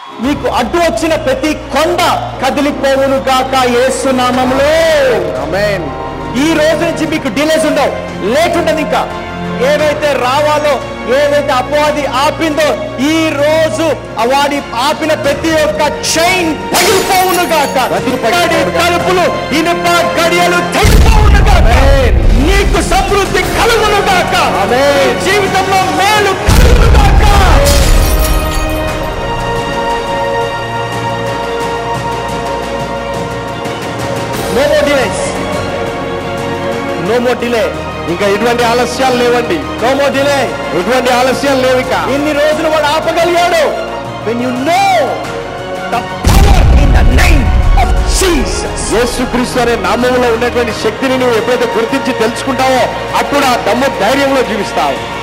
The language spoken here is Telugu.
నీకు అడ్డు వచ్చిన ప్రతి కొండ కదిలిపోవును గాక యేసు నామములో ఆమేన్ ఈ రోజు నుంచి మీకు డిలేస్ ఉండవు లేట్ ఉండదు ఇంకా ఏవైతే రావాలో ఏదైతే అపవాది ఆపిందో ఈ రోజు ఆ వాడి ఆపిన ప్రతి ఒక్క చైన్ పగిలిపోవును గాక వదిలి పగిలిపోవును ఇక్కడి గాక. తలుపులు ఇనుప గడియలు తెగిపోవును గాక ఆమేన్. నీకు సమృద్ధి కలుగును గాక ఆమేన్. నీ జీవితంలో మేలు కలుగును గాక no more delays no more delay ఇంకా ఎటువంటి ఆలస్యాలు లేవండి నో మోర్ డిలే ఎటువంటి ఆలస్యాలు లేవు ఇక ఇన్ని రోజులు వాడు ఆపగలిగాడు when you know the power in the name of Jesus యేసుక్రీస్తు అనే నామంలో ఉన్నటువంటి శక్తిని నువ్వు ఎప్పుడైతే గుర్తించి తెలుసుకుంటావో అప్పుడు ఆ దమ్ము ధైర్యంలో జీవిస్తావు